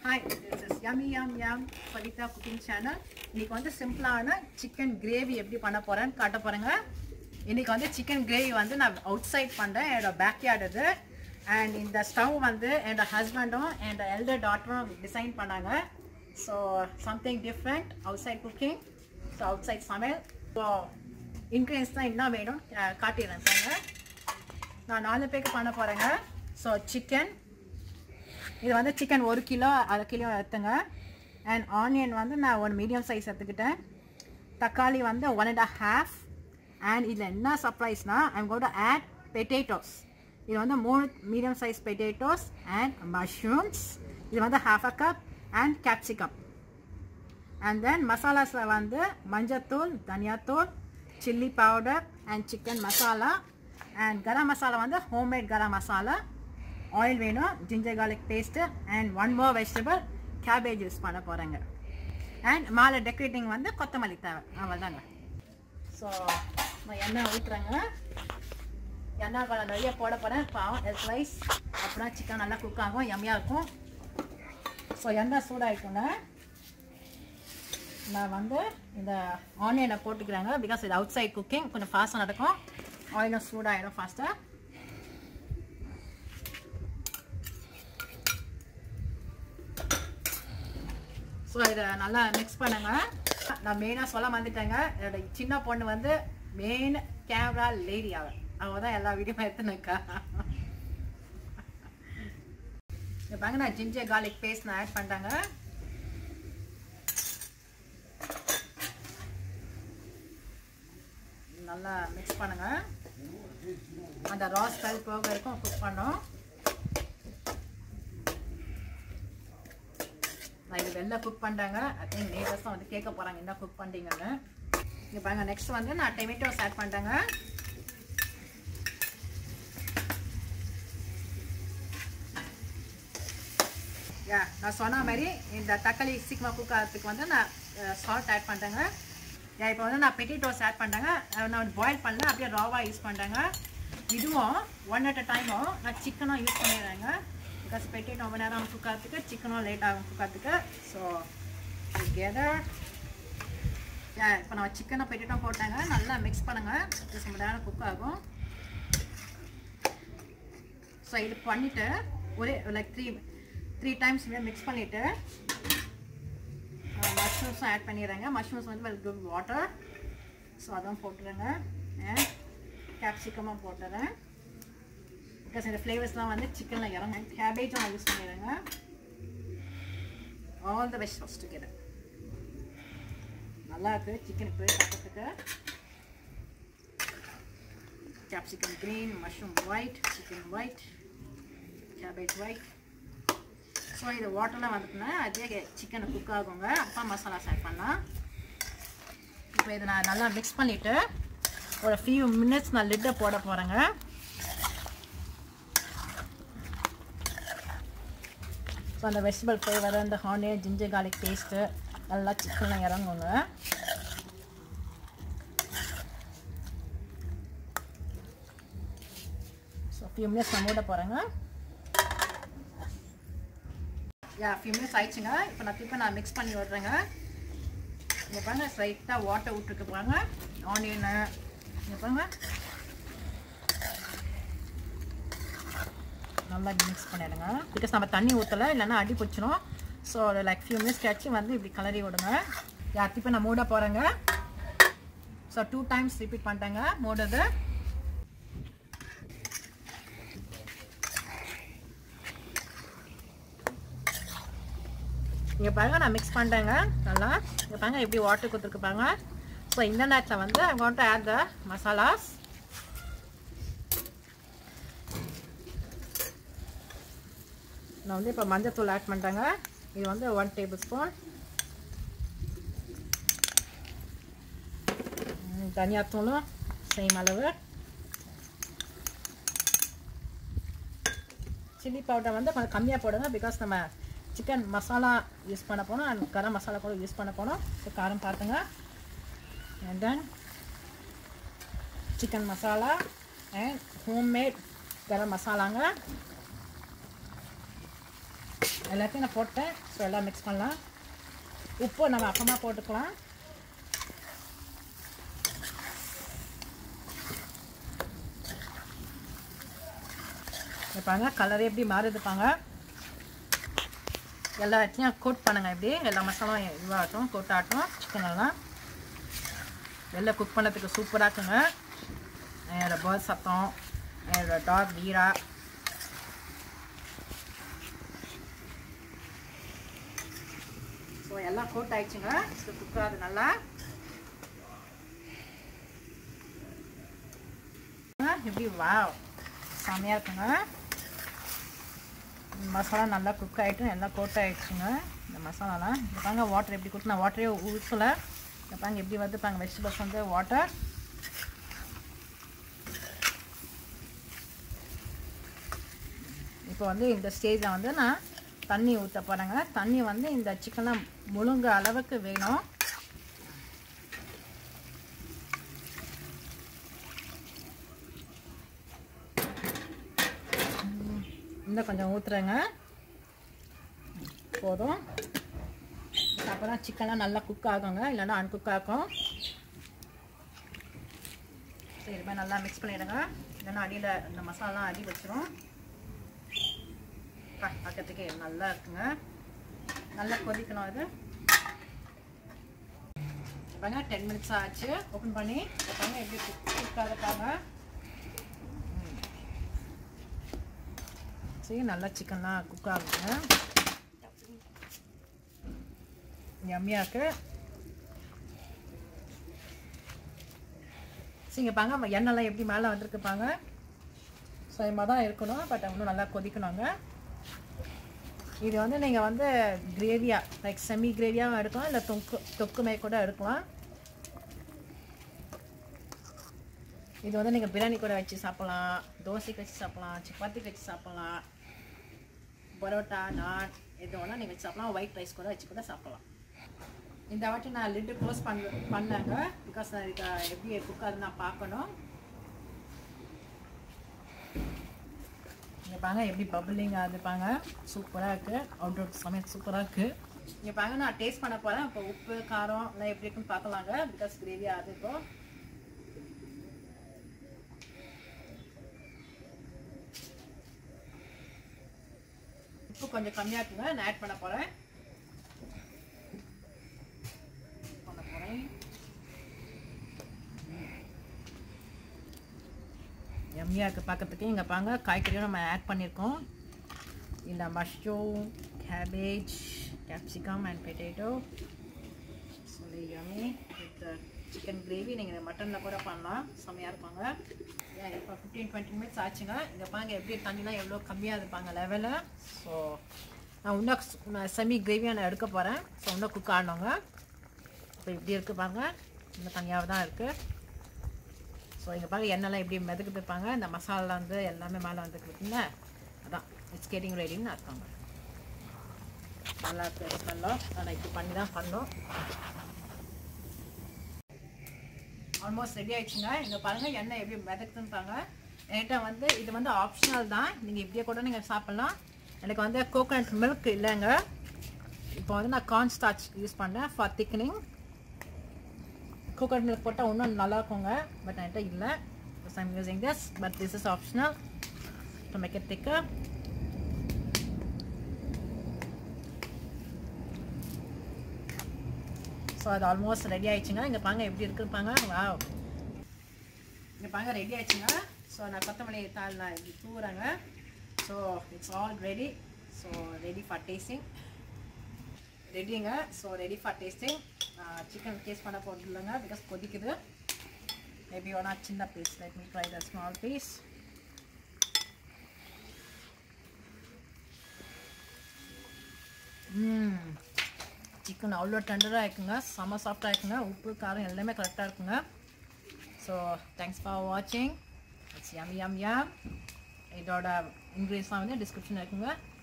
hi this is yummy yum yum Pavitha cooking channel இன்னைக்கு வந்து சிம்பிளான சிக்கன் கிரேவி எப்படி பண்ண போறேன்னு காட்ட போறேங்க இன்னைக்கு வந்து சிக்கன் கிரேவி வந்து நான் அவுட் சைட் பண்ணுறேன் என்னோட பேக்யார்டு இது அண்ட் இந்த ஸ்டவ் வந்து என்னோட ஹஸ்பண்டும் என்னோட எல்டர் டாட்டரும் டிசைன் பண்ணாங்க so something different outside cooking so outside சமையல் ஸோ இன்க்ரீடியன்ஸ் தான் என்ன வேணும் அஹ் காட்டிடுறேன் பாருங்க நான் நாலு பேருக்கு பண்ண போகிறேங்க ஸோ சிக்கன் இது வந்து சிக்கன் ஒரு கிலோ அரை கிலோ எடுத்துங்க அண்ட் ஆனியன் வந்து நான் ஒரு மீடியம் சைஸ் எடுத்துக்கிட்டேன் தக்காளி வந்து ஒன் அண்ட் ஹாஃப் அண்ட் இதில் என்ன சர்ப்ரைஸ்னால் ஐம் கோட் ஆட் பெட்டேட்டோஸ் இது வந்து மூணு medium size potatoes and mushrooms இது வந்து half a cup and capsicum and then மசாலாஸில் வந்து மஞ்சத்தூள் தனியாத்தூள் chilli powder and chicken masala and garam masala வந்து ஹோம்மேட் கரம் மசாலா ஆயில் வேணும் ginger garlic paste and one more vegetable cabbage use பண்ண போகிறேங்க அண்ட் மாலை டெக்கரேட்டிங் வந்து கொத்தமல்லி தேவை அவ்வளோதாங்க ஸோ நான் எண்ணெய் ஊற்றுறேங்க எண்ணெய் கொஞ்சம் நிறைய போட போகிறேன் பாவம் ஹெல்த் வைஸ் அப்புறம் சிக்கன் நல்லா குக் ஆகும் எம்மையாக இருக்கும் ஸோ எண்ணெய் சூடாகிட்டுங்க நான் வந்து இந்த ஆனியனை போட்டுக்கிறேங்க பிகாஸ் இது அவுட் சைட் குக்கிங் கொஞ்சம் ஃபாஸ்ட்டாக நடக்கும் ஆயிலும் சூடாகிடும் ஃபாஸ்ட்டாக ஸோ இதை நல்லா மிக்ஸ் பண்ணுங்க நான் மெயினாக சொல்ல வந்துட்டேங்க என்னோட சின்ன பொண்ணு வந்து மெயின் கேமரா லேடி அவள் அவள் தான் எல்லா வீடியோவும் எடுத்துனுக்கா இங்கே பாருங்க நான் ஜிஞ்சர் garlic பேஸ்ட் நான் ஆட் பண்ணிட்டாங்க நல்லா மிக்ஸ் பண்ணுங்க அந்த ரா ஸ்மெல் போக வரைக்கும் குக் பண்ணோம் நான் இது வெளில குக் பண்ணுறாங்க ஐ திங்க் நேபர்ஸ் தான் வந்து கேட்க போகிறாங்க என்ன குக் பண்ணுறீங்கன்னு இங்கே பாருங்க நெக்ஸ்ட் வந்து நான் டொமேட்டோஸ் ஆட் பண்ணுறேங்க யா நான் சொன்ன மாதிரி இந்த தக்காளி சீக்கிரமாக குக் ஆகிறதுக்கு வந்து நான் சால்ட் ஆட் பண்ணுறேங்க யா இப்போ வந்து நான் பெட்டிட்டோஸ் ஆட் பண்ணுறேங்க நான் பாயில் பண்ணல அப்படியே ராவாக யூஸ் பண்ணுறேங்க இதுவும் ஒன் அட் அ டைமும் நான் சிக்கனும் யூஸ் பண்ணிடுறேங்க பிகாஸ் பெட்டிட் ரொம்ப நேரம் குக் ஆகிறதுக்கு சிக்கனும் லேட் ஆகும் குக் ஆகிறதுக்கு ஸோ டுகெதர் இப்போ நான் சிக்கனை பெட்டிட்டும் போட்டாங்க நல்லா மிக்ஸ் பண்ணுங்க இது ரொம்ப நேரம் குக் ஆகும் ஸோ இது பண்ணிவிட்டு ஒரே like three three times mix பண்ணிவிட்டு மஷ்ரூம்ஸும் ஆட் பண்ணிடுறேங்க மஷ்ரூம்ஸ் வந்து வெல் குட் வாட்டர் ஸோ அதுவும் போட்டுருங்க அண்ட் கேப்சிகமும் போட்டுறேன் பிகாஸ் இந்த ஃப்ளேவர்ஸ்லாம் வந்து சிக்கனில் இறங்கும் கேபேஜும் நான் யூஸ் பண்ணிடுறேங்க ஆல் த வெஜிடபிள்ஸ் டுகெதர் நல்லா இருக்குது சிக்கன் இப்போவே பார்க்கறதுக்கு capsicum green mushroom white chicken white cabbage white so இது வாட்டரில் வந்துட்டுனா அதே சிக்கனை குக் ஆகுங்க அப்பா மசாலாஸ் ஆட் பண்ணலாம் இப்போ இதை நான் நல்லா மிக்ஸ் பண்ணிவிட்டு ஒரு ஃபியூ மினிட்ஸ் நான் லிட்டை போட போகிறேங்க ஸோ அந்த வெஜிடபிள் ஃப்ளேவர் இந்த ஹானியன் ஜிஞ்சர் garlic பேஸ்ட்டு நல்லா சிக்கனில் இறங்குங்க ஸோ ஃபியூ மினிட்ஸ் நான் மூட போகிறேங்க யா ஃபியூ மினிட்ஸ் ஆயிடுச்சுங்க இப்போ நான் திருப்பி நான் மிக்ஸ் பண்ணி விடுறேங்க இங்கே பாருங்க ஸ்ட்ரைட்டாக வாட்டர் விட்டுருக்கு பாருங்க ஆனியனு இங்கே பாருங்க நல்லா மிக்ஸ் பண்ணிடுங்க பிகாஸ் நம்ம தண்ணி ஊற்றலை இல்லைன்னா அடி பிடிச்சிரும் ஸோ லைக் ஃபியூ மினிட்ஸ் கழிச்சு வந்து இப்படி கலரி விடுங்க யா திருப்பி நான் மூட போகிறேங்க ஸோ டூ டைம்ஸ் ரிப்பீட் பண்ணிட்டேங்க மூடுது இங்கே பாருங்க நான் மிக்ஸ் பண்ணிட்டேங்க நல்லா இங்கே பாருங்க எப்படி வாட்டர் கொடுத்துருக்கு ஸோ இந்த நேரத்தில் வந்து ஐ வாண்ட் ஆட் த மசாலாஸ் நான் வந்து இப்போ மஞ்சத்தூள் ஆட் பண்ணிட்டேங்க இது வந்து ஒன் டேபிள் ஸ்பூன் தனியாத்தூளும் சேம் அளவு சில்லி பவுடர் வந்து கொஞ்சம் கம்மியாக போடுங்க பிகாஸ் நம்ம சிக்கன் மசாலா யூஸ் பண்ண போனோம் அண்ட் கரம் மசாலா கூட யூஸ் பண்ண போனோம் ஸோ காரம் பார்த்துங்க and then chicken masala and homemade garam மசாலாங்க எல்லாத்தையும் நான் போட்டேன் ஸோ எல்லாம் மிக்ஸ் பண்ணலாம் உப்பு நம்ம அப்புறமா போட்டுக்கலாம் பாருங்க கலரே எப்படி மாறுதுப்பாங்க எல்லா இடத்துலையும் கோட் பண்ணுங்க இப்படி எல்லா மசாலாவும் இதுவாகட்டும் கோட் ஆகட்டும் சிக்கன் எல்லாம் வெளில குக் பண்ணதுக்கு சூப்பராக இருக்குங்க என்னோட பேர்ட் சத்தம் என்னோட டாக் வீரா ஸோ எல்லாம் கோட் ஆயிடுச்சுங்க ஸோ குக் ஆகுது நல்லா எப்படி வா செம்மையாக இருக்குங்க மசாலா நல்லா குக் ஆகிட்டு எல்லாம் கோட் ஆகிடுச்சுங்க இந்த மசாலாலாம் இந்த பாருங்க வாட்டர் எப்படி கொடுத்து நான் வாட்டரே ஊற்றலை இந்த பாருங்க எப்படி வந்து பாருங்க வெஜிடபிள்ஸ் வந்து வாட்டர் இப்போ வந்து இந்த ஸ்டேஜில் வந்து நான் தண்ணி ஊற்ற போகிறேங்க தண்ணி வந்து இந்த சிக்கனை முழுங்க அளவுக்கு வேணும் இன்னும் கொஞ்சம் ஊற்றுறேங்க போதும் அப்போ தான் சிக்கன்லாம் நல்லா குக் ஆகுங்க இல்லைன்னா அன்குக் ஆகும் சரி இது மாதிரி நல்லா மிக்ஸ் பண்ணிடுங்க இல்லைன்னா அடியில் இந்த மசாலாலாம் அடி வச்சிரும் பக்கத்துக்கு நல்லா இருக்குங்க நல்லா கொதிக்கணும் இது பாருங்க டென் மினிட்ஸ் ஆச்சு ஓப்பன் பண்ணி பாருங்க எப்படி குக் ஆகிருக்காங்க சரி நல்லா சிக்கன்லாம் குக் ஆகுங்க யம்மியாக இருக்கு சரிங்க பாங்க எண்ணெய்லாம் எப்படி மேலே வந்திருக்கு பாங்க ஸோ இது மாதிரி தான் இருக்கணும் பட் இன்னும் நல்லா கொதிக்கணுங்க இது வந்து நீங்கள் வந்து கிரேவியாக லைக் செமி கிரேவியாகவும் எடுக்கலாம் இல்லை தொக்கு தொக்குமே கூட எடுக்கலாம் இது வந்து நீங்கள் பிரியாணி கூட வச்சு சாப்பிட்லாம் தோசைக்கு வச்சு சாப்பிட்லாம் சப்பாத்திக்கு வச்சு சாப்பிட்லாம் பரோட்டா நான் எது வேணால் நீங்கள் வச்சு சாப்பிட்லாம் ஒயிட் ரைஸ் கூட வச்சு கூட சாப்பிட்லாம் இந்த வாட்டி நான் லிட்டு க்ளோஸ் பண்ண பண்ணேங்க பிகாஸ் நான் இதுக்கு எப்படி குக் அது நான் பார்க்கணும் இங்கே பாங்க எப்படி பபிளிங் ஆகுதுப்பாங்க சூப்பராக இருக்குது அவுட்டோர் சமையல் சூப்பராக இருக்குது இங்கே பாங்க நான் டேஸ்ட் பண்ண போகிறேன் இப்போ உப்பு காரம் எல்லாம் எப்படி இருக்குன்னு பார்க்கலாங்க பிகாஸ் கிரேவி ஆகுது இப்போ உப்பு கொஞ்சம் கம்மியாக இருக்குங்க நான் ஆட் பண்ண போகிறேன் பண்ண போகிறேன் எம்மியாக இருக்குது பார்க்கறதுக்கு இங்கே பாங்க காய்கறியும் நம்ம ஆட் பண்ணியிருக்கோம் இந்த mushroom cabbage capsicum and potato சொல்லி யம்மி வித் சிக்கன் கிரேவி நீங்கள் மட்டனில் கூட பண்ணலாம் செம்மையாக இருப்பாங்க ஏன் இப்போ ஃபிஃப்டீன் டுவெண்ட்டி மினிட்ஸ் ஆச்சுங்க இங்கே பாருங்க எப்படி தண்ணிலாம் எவ்வளோ கம்மியாக இருப்பாங்க லெவலில் ஸோ நான் இன்னும் நான் செமி கிரேவியாக நான் எடுக்க போகிறேன் ஸோ இன்னும் குக் ஆடணுங்க இப்போ இப்படி இருக்குது பாருங்க இன்னும் தனியாக தான் இருக்குது ஸோ இங்கே பாருங்க எண்ணெய்லாம் எப்படி மிதக்கிட்டு இருப்பாங்க இந்த மசாலா வந்து எல்லாமே மேலே வந்துருக்குங்க அதான் இட்ஸ் கெட்டிங் ரெடின்னு அர்த்தங்க நல்லா இருக்கு ஸ்மெல்லாம் ஆனால் இப்படி பண்ணி தான் பண்ணோம் ஆல்மோஸ்ட் ரெடி ஆயிடுச்சுங்க இங்கே பாருங்கள் எண்ணெய் எப்படி மிதக்குதுன்னுப்பாங்க என்கிட்ட வந்து இது வந்து ஆப்ஷனல் தான் நீங்கள் இப்படியே கூட நீங்கள் சாப்பிட்லாம் எனக்கு வந்து கோகோனட் மில்க் இல்லைங்க இப்போ வந்து நான் கார்ன் ஸ்டார்ச் யூஸ் பண்ணேன் ஃபார் திக்னிங் கோகோனட் மில்க் போட்டால் இன்னும் நல்லா இருக்குங்க பட் என்கிட்ட இல்லை I'm using this but this is optional to make it thicker so அது ஆல்மோஸ்ட் ரெடி ஆயிடுச்சுங்க இங்கே பாங்க எப்படி இருக்குப்பாங்க வா இங்கே பாங்க ரெடி ஆயிடுச்சுங்க ஸோ நான் கொத்தமல்லி தாள் நான் இப்படி தூவுறேங்க so it's all ready so ready for tasting ரெடிங்க so ready for tasting chicken taste பண்ண போகிறது இல்லைங்க பிகாஸ் கொதிக்குது மேபி ஒன் ஆர் சின்ன piece let me try the small piece chicken அவ்வளோ டெண்டராக இருக்குங்க செம்ம சாஃப்டாக இருக்குங்க உப்பு காரம் எல்லாமே கரெக்டாக இருக்குங்க ஸோ தேங்க்ஸ் ஃபார் வாட்சிங் இட்ஸ் யம் யம் யம் இதோட இன்க்ரீடியன்ஸ்லாம் வந்து டிஸ்கிரிப்ஷன் இருக்குங்க